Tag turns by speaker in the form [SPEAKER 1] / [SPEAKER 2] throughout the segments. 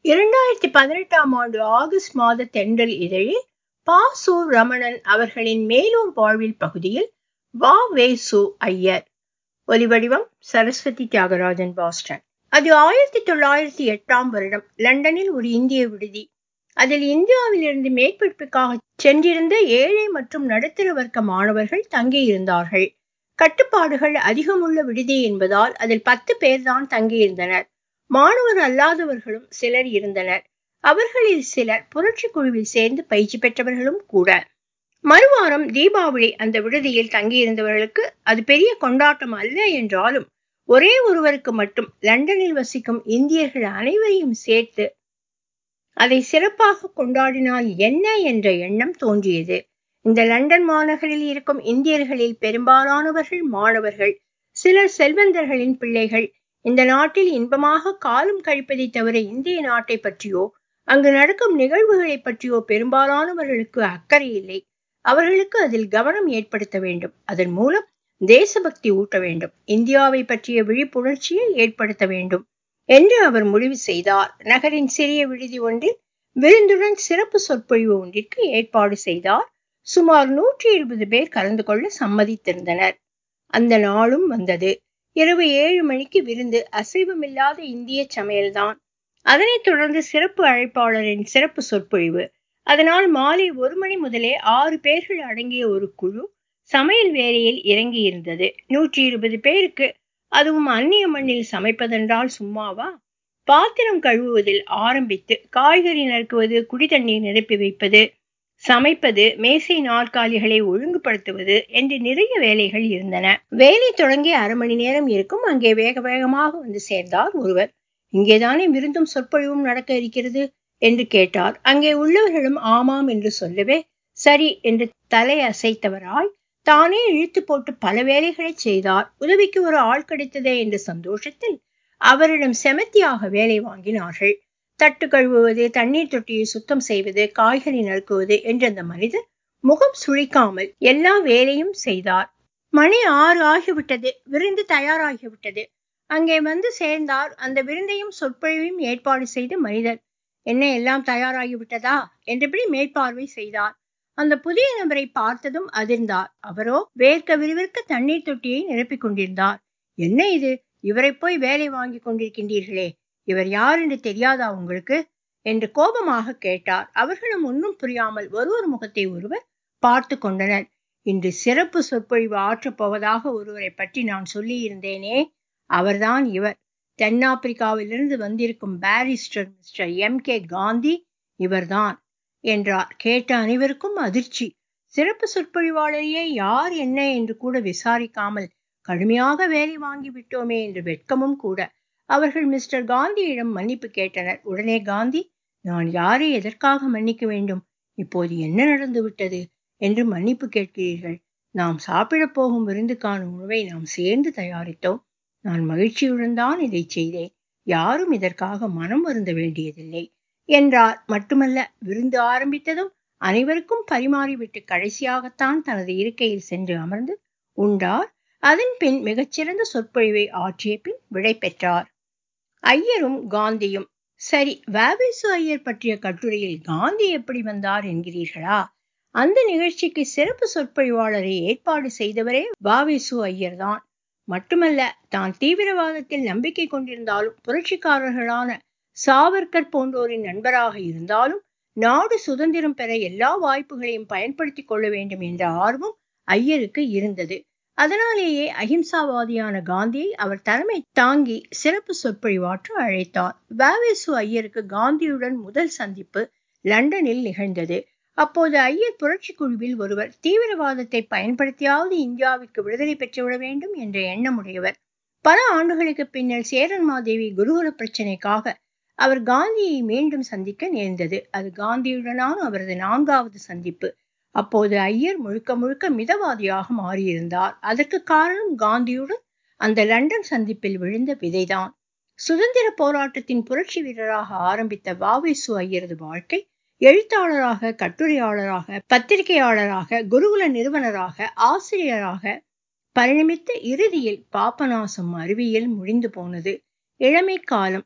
[SPEAKER 1] இரண்டாயிரத்தி பதினெட்டாம் ஆண்டு ஆகஸ்ட் மாத தென்றல் இதழில் பா சு ரமணன் அவர்களின் மேலூர் வாழ்வில் பகுதியில் வா வே சு ஐயர் ஒலிவடிவம் சரஸ்வதி தியாகராஜன் பாஸ்டன் அது ஆயிரத்தி தொள்ளாயிரத்தி எட்டாம் வருடம் லண்டனில் ஒரு இந்திய விடுதி அதில் இந்தியாவிலிருந்து மேற்படிப்புக்காக சென்றிருந்த ஏழை மற்றும் நடுத்தர வர்க்க மாணவர்கள் தங்கியிருந்தார்கள் கட்டுப்பாடுகள் அதிகமுள்ள விடுதி என்பதால் அதில் பத்து பேர்தான் தங்கியிருந்தனர் மாணவர் அல்லாதவர்களும் சிலர் இருந்தனர் அவர்களில் சிலர் புரட்சி குழுவில் சேர்ந்து பயிற்சி பெற்றவர்களும் கூட மறுவாரம் தீபாவளி அந்த விடுதியில் தங்கியிருந்தவர்களுக்கு அது பெரிய கொண்டாட்டம் அல்ல என்றாலும் ஒரே ஒருவருக்கு மட்டும் லண்டனில் வசிக்கும் இந்தியர்கள் அனைவரையும் சேர்த்து அதை சிறப்பாக கொண்டாடினால் என்ன என்ற எண்ணம் தோன்றியது இந்த லண்டன் மாநகரில் இருக்கும் இந்தியர்களில் பெரும்பாலானவர்கள் மாணவர்கள் சிலர் செல்வந்தர்களின் பிள்ளைகள் இந்த நாட்டில் இன்பமாக காலம் கழிப்பதை தவிர இந்திய நாட்டை பற்றியோ அங்கு நடக்கும் நிகழ்வுகளை பற்றியோ பெரும்பாலானவர்களுக்கு அக்கறை இல்லை அவர்களுக்கு அதில் கவனம் ஏற்படுத்த வேண்டும் அதன் மூலம் தேசபக்தி ஊட்ட வேண்டும் இந்தியாவை பற்றிய விழிப்புணர்ச்சியை ஏற்படுத்த வேண்டும் என்று அவர் முடிவு செய்தார் நகரின் சிறிய விடுதி ஒன்றில் விருந்துடன் சிறப்பு சொற்பொழிவு ஒன்றிற்கு ஏற்பாடு செய்தார் சுமார் நூற்றி இருபது பேர் கலந்து கொள்ள சம்மதித்திருந்தனர் அந்த நாளும் வந்தது இரவு ஏழு மணிக்கு விருந்து அசைவமில்லாத இந்திய சமையல்தான் அதனைத் தொடர்ந்து சிறப்பு அழைப்பாளரின் சிறப்பு சொற்பொழிவு அதனால் மாலை ஒரு மணி முதலே ஆறு பேர்கள் அடங்கிய ஒரு குழு சமையல் வேலையில் இறங்கி இருந்தது நூற்றி இருபது பேருக்கு அதுவும் அந்நிய மண்ணில் சமைப்பதென்றால் சும்மாவா பாத்திரம் கழுவுவதில் ஆரம்பித்து காய்கறி நறுக்குவது குடி தண்ணீர் நிரப்பி வைப்பது சமைப்பது மேசை நாற்காலிகளை ஒழுங்குபடுத்துவது என்று நிறைய வேலைகள் இருந்தன வேலை தொடங்கி அரை மணி நேரம் இருக்கும் அங்கே வேக வேகமாக வந்து சேர்ந்தார் ஒருவர் இங்கேதானே விருந்தும் சொற்பொழிவும் நடக்க இருக்கிறது என்று கேட்டார் அங்கே உள்ளவர்களும் ஆமாம் என்று சொல்லவே சரி என்று தலை அசைத்தவராய் தானே இழுத்து போட்டு பல வேலைகளை செய்தார் உதவிக்கு ஒரு ஆள் கிடைத்ததே என்ற சந்தோஷத்தில் அவரிடம் செமத்தியாக வேலை வாங்கினார்கள் தட்டு கழுவுவது தண்ணீர் தொட்டியை சுத்தம் செய்வது காய்கறி நறுக்குவது என்ற அந்த மனிதர் முகம் சுழிக்காமல் எல்லா வேலையும் செய்தார் மணி ஆறு ஆகிவிட்டது விருந்து தயாராகிவிட்டது அங்கே வந்து சேர்ந்தார் அந்த விருந்தையும் சொற்பொழிவையும் ஏற்பாடு செய்த மனிதர் என்ன எல்லாம் தயாராகிவிட்டதா என்றபடி மேற்பார்வை செய்தார் அந்த புதிய நபரை பார்த்ததும் அதிர்ந்தார் அவரோ வேர்க்க விறுவிற்க தண்ணீர் தொட்டியை நிரப்பிக் கொண்டிருந்தார் என்ன இது இவரை போய் வேலை வாங்கி கொண்டிருக்கின்றீர்களே இவர் யார் என்று தெரியாதா உங்களுக்கு என்று கோபமாக கேட்டார் அவர்களும் ஒன்றும் புரியாமல் ஒருவர் முகத்தை ஒருவர் பார்த்து கொண்டனர் இன்று சிறப்பு சொற்பொழிவு ஆற்றப் போவதாக ஒருவரை பற்றி நான் சொல்லியிருந்தேனே அவர்தான் இவர் தென்னாப்பிரிக்காவிலிருந்து வந்திருக்கும் barrister mister M K Gandhi இவர்தான் என்றார் கேட்ட அனைவருக்கும் அதிர்ச்சி சிறப்பு சொற்பொழிவாளரையே யார் என்ன என்று கூட விசாரிக்காமல் கடுமையாக வேலை வாங்கி விட்டோமே என்று வெட்கமும் கூட அவர்கள் மிஸ்டர் காந்தியிடம் மன்னிப்பு கேட்டனர் உடனே காந்தி நான் யாரை எதற்காக மன்னிக்க வேண்டும் இப்போது என்ன நடந்து விட்டது என்று மன்னிப்பு கேட்கிறீர்கள் நாம் சாப்பிடப் போகும் விருந்துக்கான உணவை நாம் சேர்ந்து தயாரித்தோம் நான் மகிழ்ச்சியுடன் தான் இதை செய்தேன் யாரும் இதற்காக மனம் வருந்த வேண்டியதில்லை என்றார் மட்டுமல்ல விருந்து ஆரம்பித்ததும் அனைவருக்கும் பரிமாறிவிட்டு கடைசியாகத்தான் தனது இருக்கையில் சென்று அமர்ந்து உண்டார் அதன் பின் மிகச்சிறந்த சொற்பொழிவை ஆற்றிய பின் விடை பெற்றார் ஐயரும் காந்தியும் சரி வாவேசு ஐயர் பற்றிய கட்டுரையில் காந்தி எப்படி வந்தார் என்கிறீர்களா அந்த நிகழ்ச்சிக்கு சிறப்பு சொற்பொழிவாளரை ஏற்பாடு செய்தவரே வாவேசு ஐயர் தான் மட்டுமல்ல தான் தீவிரவாதத்தில் நம்பிக்கை கொண்டிருந்தாலும் புரட்சிக்காரர்களான சாவர்கர் போன்றோரின் நண்பராக இருந்தாலும் நாடு சுதந்திரம் பெற எல்லா வாய்ப்புகளையும் பயன்படுத்திக் கொள்ள வேண்டும் என்ற ஆர்வம் ஐயருக்கு இருந்தது அதனாலேயே அஹிம்சாவாதியான காந்தியை அவர் தலைமை தாங்கி சிறப்பு சொற்பொழிவாற்ற அழைத்தார் வாவேசு ஐயருக்கு காந்தியுடன் முதல் சந்திப்பு லண்டனில் நிகழ்ந்தது அப்போது ஐயர் புரட்சி குழுவில் ஒருவர் தீவிரவாதத்தை பயன்படுத்தியாவது இந்தியாவிற்கு விடுதலை பெற்றுவிட வேண்டும் என்ற எண்ணமுடையவர் பல ஆண்டுகளுக்கு பின்னர் சேரன்மாதேவி குருகுல பிரச்சனைக்காக அவர் காந்தியை மீண்டும் சந்திக்க நேர்ந்தது அது காந்தியுடனான அவரது நான்காவது சந்திப்பு அப்போது ஐயர் முழுக்க முழுக்க மிதவாதியாக மாறியிருந்தார் அதற்கு காரணம் காந்தியுடன் அந்த லண்டன் சந்திப்பில் விழுந்த விதைதான் சுதந்திர போராட்டத்தின் புரட்சி வீரராக ஆரம்பித்த வாவேசு ஐயரது வாழ்க்கை எழுத்தாளராக கட்டுரையாளராக பத்திரிகையாளராக குருகுல நிறுவனராக ஆசிரியராக பரிணமித்த இறுதியில் பாபநாசம் அருவியில் முடிந்து போனது இளமை காலம்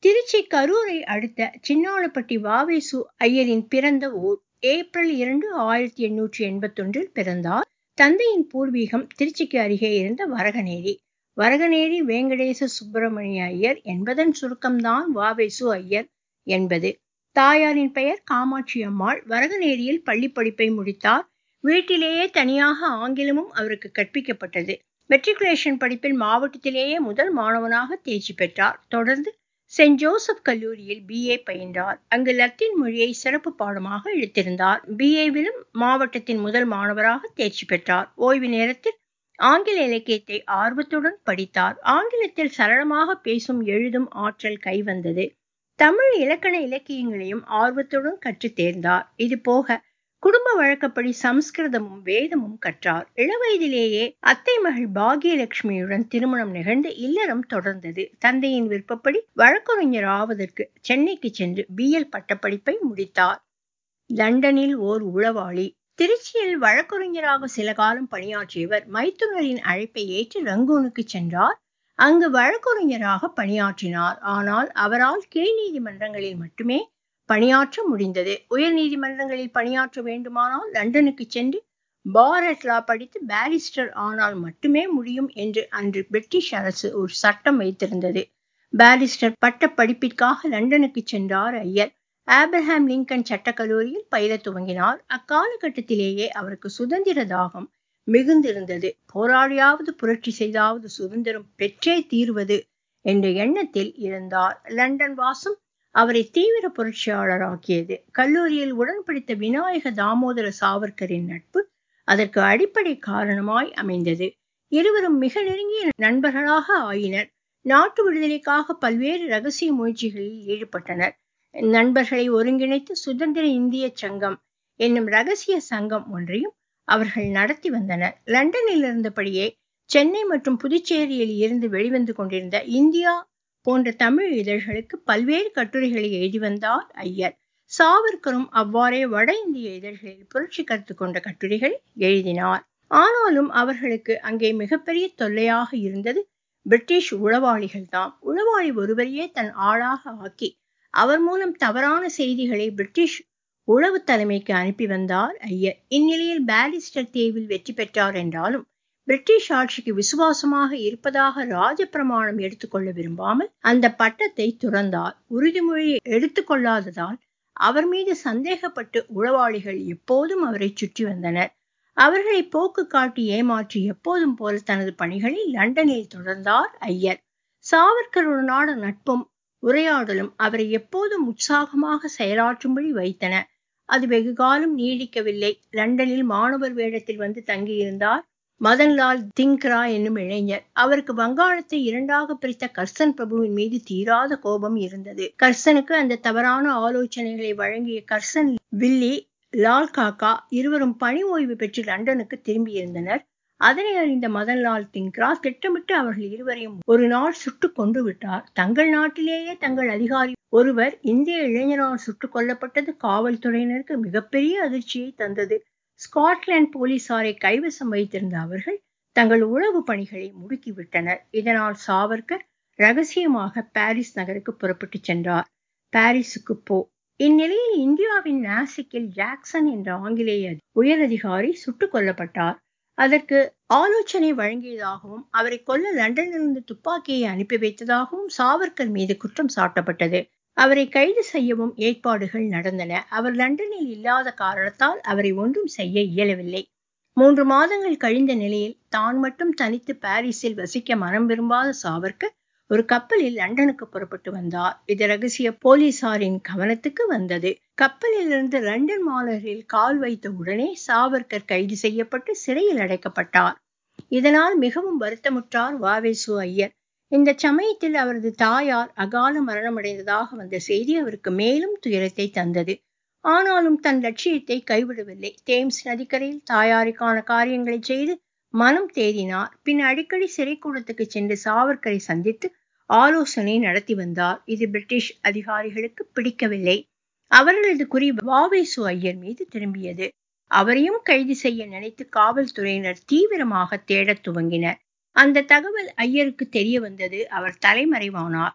[SPEAKER 1] திருச்சி கரூரை அடுத்த சின்னாளப்பட்டி வாவேசு ஐயரின் பிறந்த ஊர் ஏப்ரல் இரண்டு ஆயிரத்தி எண்ணூற்றி எண்பத்தொன்றில் பிறந்தார் தந்தையின் பூர்வீகம் திருச்சிக்கு அருகே இருந்த வரகநேரி வரகநேரி வேங்கடேச சுப்பிரமணிய ஐயர் என்பதன் சுருக்கம்தான் வாவேசு ஐயர் என்பது தாயாரின் பெயர் காமாட்சி அம்மாள் வரகநேரியில் பள்ளி படிப்பை முடித்தார் வீட்டிலேயே தனியாக ஆங்கிலமும் அவருக்கு கற்பிக்கப்பட்டது மெட்ரிகுலேஷன் படிப்பில் மாவட்டத்திலேயே முதல் மாணவனாக தேர்ச்சி பெற்றார் தொடர்ந்து செயின்ட் ஜோசப் கல்லூரியில் பிஏ பயின்றார் அங்கு லத்தீன் மொழியை சிறப்பு பாடமாக எடுத்திருந்தார் பிஏவிலும் மாவட்டத்தின் முதல் மாணவராக தேர்ச்சி பெற்றார் ஓய்வு நேரத்தில் ஆங்கில இலக்கியத்தை ஆர்வத்துடன் படித்தார் ஆங்கிலத்தில் சரளமாக பேசும் எழுதும் ஆற்றல் கைவந்தது தமிழ் இலக்கண இலக்கியங்களையும் ஆர்வத்துடன் கற்றுத் தேர்ந்தார் இது போக குடும்ப வழக்கப்படி சம்ஸ்கிருதமும் வேதமும் கற்றார் இளவயதிலேயே அத்தை மகள் பாகியலட்சுமியுடன் திருமணம் நிகழ்ந்து இல்லறம் தொடர்ந்தது தந்தையின் விருப்பப்படி வழக்கறிஞர் ஆவதற்கு சென்னைக்கு சென்று பிஎல் பட்டப்படிப்பை முடித்தார் லண்டனில் ஓர் உளவாளி திருச்சியில் வழக்கறிஞராக சில காலம் பணியாற்றியவர் மைத்துனரின் அழைப்பை ஏற்று ரங்கூனுக்கு சென்றார் அங்கு வழக்கறிஞராக பணியாற்றினார் ஆனால் அவரால் கீழ் நீதிமன்றங்களில் மட்டுமே பணியாற்ற முடிந்தது உயர் நீதிமன்றங்களில் பணியாற்ற வேண்டுமானால் லண்டனுக்கு சென்று பாரட் லா படித்து பாரிஸ்டர் ஆனால் மட்டுமே முடியும் என்று அன்று பிரிட்டிஷ் அரசு ஒரு சட்டம் வைத்திருந்தது பாரிஸ்டர் பட்ட படிப்பிற்காக லண்டனுக்கு சென்றார் ஐயர் ஆப்ரஹாம் லிங்கன் சட்டக்கல்லூரியில் பயில துவங்கினார் அக்காலகட்டத்திலேயே அவருக்கு சுதந்திர தாகம் மிகுந்திருந்தது போராடியாவது புரட்சி செய்தாவது சுதந்திரம் பெற்றே தீர்வது என்ற எண்ணத்தில் இருந்தார் லண்டன் வாசம் அவரை தீவிர புரட்சியாளராக்கியது கல்லூரியில் உடன் படித்த விநாயக தாமோதர சாவர்கரின் நட்பு அதற்கு அடிப்படை காரணமாய் அமைந்தது இருவரும் மிக நெருங்கிய நண்பர்களாக ஆயினர் நாட்டு விடுதலைக்காக பல்வேறு ரகசிய முயற்சிகளில் ஈடுபட்டனர் நண்பர்களை ஒருங்கிணைத்து சுதந்திர இந்திய சங்கம் என்னும் ரகசிய சங்கம் ஒன்றையும் அவர்கள் நடத்தி வந்தனர் லண்டனில் இருந்தபடியே சென்னை மற்றும் புதுச்சேரியில் இருந்து வெளிவந்து கொண்டிருந்த இந்தியா போன்ற தமிழ் இதழ்களுக்கு பல்வேறு கட்டுரைகளை எழுதி வந்தார் ஐயர் சாவர்கரும் அவ்வாறே வட இந்திய இதழ்களில் புரட்சி கருத்து கொண்ட கட்டுரைகளை எழுதினார் ஆனாலும் அவர்களுக்கு அங்கே மிகப்பெரிய தொல்லையாக இருந்தது பிரிட்டிஷ் உளவாளிகள் தாம் உளவாளி ஒருவரையே தன் ஆளாக ஆக்கி அவர் மூலம் தவறான செய்திகளை பிரிட்டிஷ் உளவு தலைமைக்கு அனுப்பி வந்தார் ஐயர் இந்நிலையில் பாரிஸ்டர் தேர்வில் வெற்றி பெற்றார் என்றாலும் பிரிட்டிஷ் ஆட்சிக்கு விசுவாசமாக இருப்பதாக ராஜப்பிரமாணம் எடுத்துக்கொள்ள விரும்பாமல் அந்த பட்டத்தை துறந்தார் உறுதிமொழி எடுத்துக்கொள்ளாததால் அவர் மீது சந்தேகப்பட்டு உளவாளிகள் எப்போதும் அவரை சுற்றி வந்தனர் அவர்களை போக்கு காட்டி ஏமாற்றி எப்போதும் போல தனது பணிகளை லண்டனில் தொடர்ந்தார் ஐயர் சாவர்கருடனான நட்பும் உரையாடலும் அவரை எப்போதும் உற்சாகமாக செயலாற்றும்படி வைத்தன அது வெகுகாலம் நீடிக்கவில்லை லண்டனில் மாணவர் வேடத்தில் வந்து தங்கியிருந்தார் மதன்லால் திங்க்ரா என்னும் இளைஞர் அவருக்கு வங்காளத்தை இரண்டாக பிரித்த கர்சன் பிரபுவின் மீது தீராத கோபம் இருந்தது கர்சனுக்கு அந்த தவறான ஆலோசனைகளை வழங்கிய கர்சன் வில்லி லால் காக்கா இருவரும் பணி ஓய்வு பெற்று லண்டனுக்கு திரும்பியிருந்தனர் அதனை அறிந்த மதன்லால் திங்க்ரா திட்டமிட்டு அவர்கள் இருவரையும் ஒரு நாள் சுட்டு கொன்று விட்டார் தங்கள் நாட்டிலேயே தங்கள் அதிகாரி ஒருவர் இந்திய இளைஞரால் சுட்டுக் கொல்லப்பட்டது காவல்துறையினருக்கு மிகப்பெரிய அதிர்ச்சியை தந்தது ஸ்காட்லாந்து போலீசாரை கைவசம் வைத்திருந்த அவர்கள் தங்கள் உளவு பணிகளை முடுக்கிவிட்டனர் இதனால் சாவர்கர் ரகசியமாக பாரிஸ் நகருக்கு புறப்பட்டு சென்றார் பாரிஸுக்கு போ இந்நிலையில் இந்தியாவின் நாசிக்கில் ஜாக்சன் என்ற ஆங்கிலேய உயரதிகாரி சுட்டுக் கொல்லப்பட்டார் அதற்கு ஆலோசனை வழங்கியதாகவும் அவரை கொல்ல லண்டனிலிருந்து துப்பாக்கியை அனுப்பி வைத்ததாகவும் சாவர்கர் மீது குற்றம் சாட்டப்பட்டது அவரை கைது செய்யவும் ஏற்பாடுகள் நடந்தன அவர் லண்டனில் இல்லாத காரணத்தால் அவரை ஒன்றும் செய்ய இயலவில்லை மூன்று மாதங்கள் கழிந்த நிலையில் தான் மட்டும் தனித்து பாரிஸில் வசிக்க மனம் விரும்பாத சாவர்கர் ஒரு கப்பலில் லண்டனுக்கு புறப்பட்டு வந்தார் இது ரகசிய போலீசாரின் கவனத்துக்கு வந்தது கப்பலில் இருந்து லண்டன் மாநகரில் கால் வைத்த உடனே சாவர்கர் கைது செய்யப்பட்டு சிறையில் அடைக்கப்பட்டார் இதனால் மிகவும் வருத்தமுற்றார் வாவேசு ஐயர் இந்த சமயத்தில் அவரது தாயார் அகால மரணமடைந்ததாக வந்த செய்தி அவருக்கு மேலும் துயரத்தை தந்தது ஆனாலும் தன் லட்சியத்தை கைவிடவில்லை தேம்ஸ் நதிக்கரையில் தாயாருக்கான காரியங்களை செய்து மனம் தேடினார் பின் அடிக்கடி சிறைக்கூடத்துக்கு சென்று சாவர்கரை சந்தித்து ஆலோசனை நடத்தி வந்தார் இது பிரிட்டிஷ் அதிகாரிகளுக்கு பிடிக்கவில்லை அவர்களது குறி வாவேசு ஐயர் மீது திரும்பியது அவரையும் கைது செய்ய நினைத்து காவல்துறையினர் தீவிரமாக தேடத் துவங்கினர் அந்த தகவல் ஐயருக்கு தெரிய வந்தது அவர் தலைமறைவானார்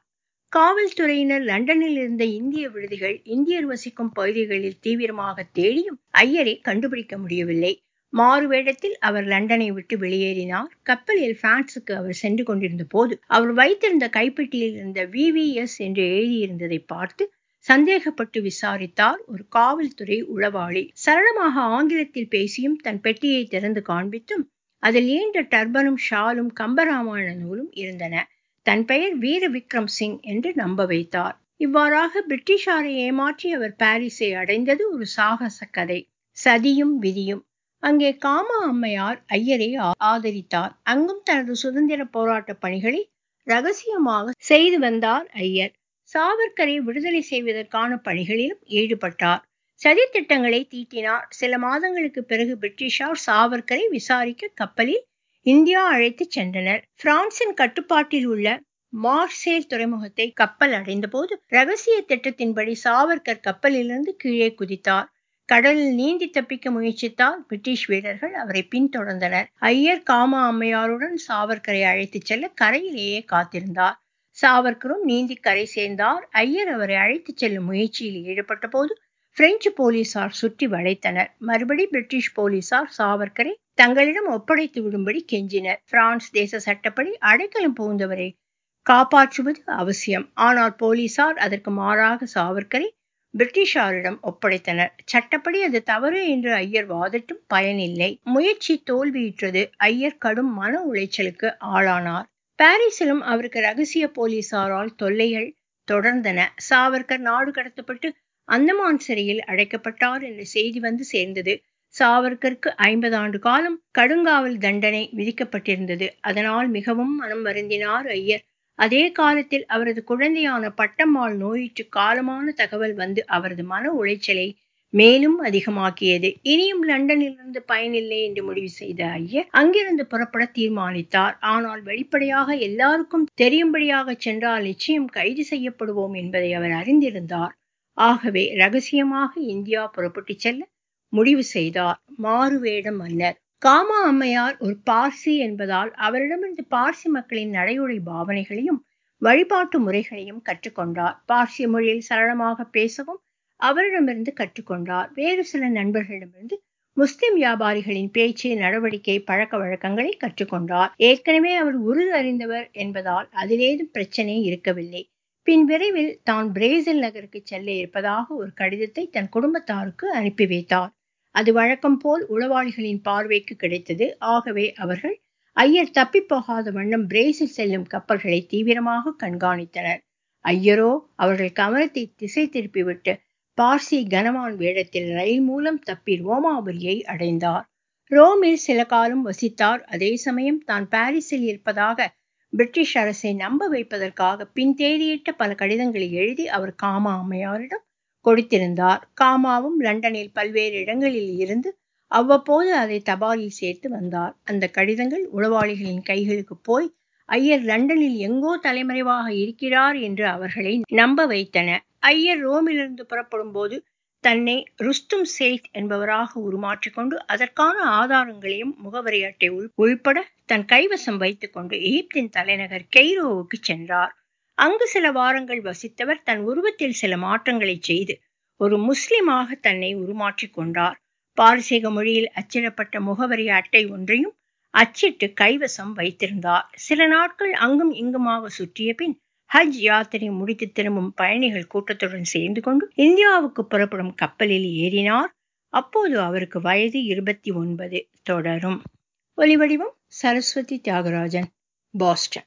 [SPEAKER 1] காவல்துறையினர் லண்டனில் இருந்த இந்திய விடுதிகள் இந்தியர் வசிக்கும் பகுதிகளில் தீவிரமாக தேடியும் ஐயரை கண்டுபிடிக்க முடியவில்லை மாறு வேடத்தில் அவர் லண்டனை விட்டு வெளியேறினார் கப்பலில் பிரான்சுக்கு அவர் சென்று கொண்டிருந்த போது அவர் வைத்திருந்த கைப்பெட்டியில் இருந்த விவிஎஸ் என்று எழுதியிருந்ததை பார்த்து சந்தேகப்பட்டு விசாரித்தார் ஒரு காவல்துறை உளவாளி சரளமாக ஆங்கிலத்தில் பேசியும் தன் பெட்டியை திறந்து காண்பித்தும் அதில் நீண்ட டர்பனும் ஷாலும் கம்பராமாயண நூலும் இருந்தன தன் பெயர் வீர விக்ரம் சிங் என்று நம்ப வைத்தார் இவ்வாறாக பிரிட்டிஷாரை ஏமாற்றி அவர் பாரிஸை அடைந்தது ஒரு சாகச கதை சதியும் விதியும் அங்கே காமா அம்மையார் ஐயரை ஆதரித்தார் அங்கும் தனது சுதந்திர போராட்ட பணிகளை ரகசியமாக செய்து வந்தார் ஐயர் சாவர்கரை விடுதலை செய்வதற்கான பணிகளிலும் ஈடுபட்டார் சதி திட்டங்களை தீட்டினார் சில மாதங்களுக்கு பிறகு பிரிட்டிஷார் சாவர்கரை விசாரிக்க கப்பலில் இந்தியா அழைத்து சென்றனர் பிரான்சின் கட்டுப்பாட்டில் உள்ள மார்சேல் துறைமுகத்தை கப்பல் அடைந்தபோது ரகசிய திட்டத்தின்படி சாவர்கர் கப்பலிலிருந்து கீழே குதித்தார் கடலில் நீந்தி தப்பிக்க முயற்சித்தால் பிரிட்டிஷ் வீரர்கள் அவரை பின்தொடர்ந்தனர் ஐயர் காமா அம்மையாருடன் சாவர்கரை அழைத்துச் செல்ல கரையிலேயே காத்திருந்தார் சாவர்கரும் நீந்தி கரை சேர்ந்தார் ஐயர் அவரை அழைத்துச் செல்லும் முயற்சியில் ஈடுபட்ட போது பிரெஞ்சு போலீசார் சுற்றி வளைத்தனர் மறுபடி பிரிட்டிஷ் போலீசார் சாவர்கரை தங்களிடம் ஒப்படைத்து விடும்படி கெஞ்சினர் பிரான்ஸ் தேச சட்டப்படி அடைக்கலம் புகுந்தவரை காப்பாற்றுவது அவசியம் ஆனால் போலீசார் அதற்கு மாறாக சாவர்கரை பிரிட்டிஷாரிடம் ஒப்படைத்தனர் சட்டப்படி அது தவறு என்று ஐயர் வாதிட்டும் பயனில்லை முயற்சி தோல்வியுற்றது ஐயர் கடும் மன உளைச்சலுக்கு ஆளானார் பாரிஸிலும் அவருக்கு ரகசிய போலீசாரால் தொல்லைகள் தொடர்ந்தன சாவர்கர் நாடு கடத்தப்பட்டு அந்தமான் சிறையில் அடைக்கப்பட்டார் என்ற செய்தி வந்து சேர்ந்தது சாவர்கருக்கு ஐம்பது ஆண்டு காலம் கடுங்காவல் தண்டனை விதிக்கப்பட்டிருந்தது அதனால் மிகவும் மனம் வருந்தினார் ஐயர் அதே காலத்தில் அவரது குழந்தையான பட்டம்மாள் நோயிற்று காலமான தகவல் வந்து அவரது மன உளைச்சலை மேலும் அதிகமாக்கியது இனியும் லண்டனிலிருந்து பயனில்லை என்று முடிவு செய்த ஐயர் அங்கிருந்து புறப்பட தீர்மானித்தார் ஆனால் வெளிப்படையாக எல்லாருக்கும் தெரியும்படியாக சென்றால் நிச்சயம் கைது செய்யப்படுவோம் என்பதை அவர் அறிந்திருந்தார் ஆகவே ரகசியமாக இந்தியா புறப்பட்டு செல்ல முடிவு செய்தார் மாறுவேட மன்னர் காமா அம்மையார் ஒரு பார்சி என்பதால் அவரிடமிருந்து பார்சி மக்களின் நடைமுறை பாவனைகளையும் வழிபாட்டு முறைகளையும் கற்றுக்கொண்டார் பார்சி மொழியில் சரளமாக பேசவும் அவரிடமிருந்து கற்றுக்கொண்டார் வேறு சில நண்பர்களிடமிருந்து முஸ்லிம் வியாபாரிகளின் பேச்சு நடவடிக்கை பழக்க வழக்கங்களை கற்றுக்கொண்டார் ஏற்கனவே அவர் உருது அறிந்தவர் என்பதால் அதிலேதும் பிரச்சனை இருக்கவில்லை பின் விரைவில் தான் பிரேசில் நகருக்கு செல்ல இருப்பதாக ஒரு கடிதத்தை தன் குடும்பத்தாருக்கு அனுப்பி வைத்தார் அது வழக்கம் போல் உளவாளிகளின் பார்வைக்கு கிடைத்தது ஆகவே அவர்கள் ஐயர் தப்பி போகாத வண்ணம் பிரேசில் செல்லும் கப்பல்களை தீவிரமாக கண்காணித்தனர் ஐயரோ அவர்கள் கவனத்தை திசை திருப்பிவிட்டு பார்சி கனவான் வேடத்தில் ரயில் மூலம் தப்பி ரோமாபுரியை அடைந்தார் ரோமில் சில காலம் வசித்தார் அதே சமயம் தான் பாரிஸில் இருப்பதாக பிரிட்டிஷ் அரசை நம்ப வைப்பதற்காக பின் தேதியிட்ட பல கடிதங்களை எழுதி அவர் காமா அம்மையாரிடம் கொடுத்திருந்தார் காமாவும் லண்டனில் பல்வேறு இடங்களில் இருந்து அவ்வப்போது அதை தபாலில் சேர்த்து வந்தார் அந்த கடிதங்கள் உளவாளிகளின் கைகளுக்கு போய் ஐயர் லண்டனில் எங்கோ தலைமறைவாக இருக்கிறார் என்று அவர்களை நம்ப வைத்தன ஐயர் ரோமிலிருந்து புறப்படும் போது தன்னை ருஸ்தும் சேத் என்பவராக உருமாற்றிக்கொண்டு அதற்கான ஆதாரங்களையும் முகவரி அட்டை உள்பட தன் கைவசம் வைத்துக்கொண்டு எகிப்தின் தலைநகர் கெய்ரோவுக்கு சென்றார் அங்கு சில வாரங்கள் வசித்தவர் தன் உருவத்தில் சில மாற்றங்களை செய்து ஒரு முஸ்லிமாக தன்னை உருமாற்றிக் கொண்டார் பாரசீக மொழியில் அச்சிடப்பட்ட முகவரி அட்டை ஒன்றையும் அச்சிட்டு கைவசம் வைத்திருந்தார் சில நாட்கள் அங்கும் இங்குமாக சுற்றிய பின் ஹஜ் யாத்திரை முடித்து திரும்பும் பயணிகள் கூட்டத்துடன் சேர்ந்து கொண்டு இந்தியாவுக்கு புறப்படும் கப்பலில் ஏறினார் அப்போது அவருக்கு வயது இருபத்தி ஒன்பது தொடரும் ஒலிவடிவம் சரஸ்வதி தியாகராஜன் பாஸ்டன்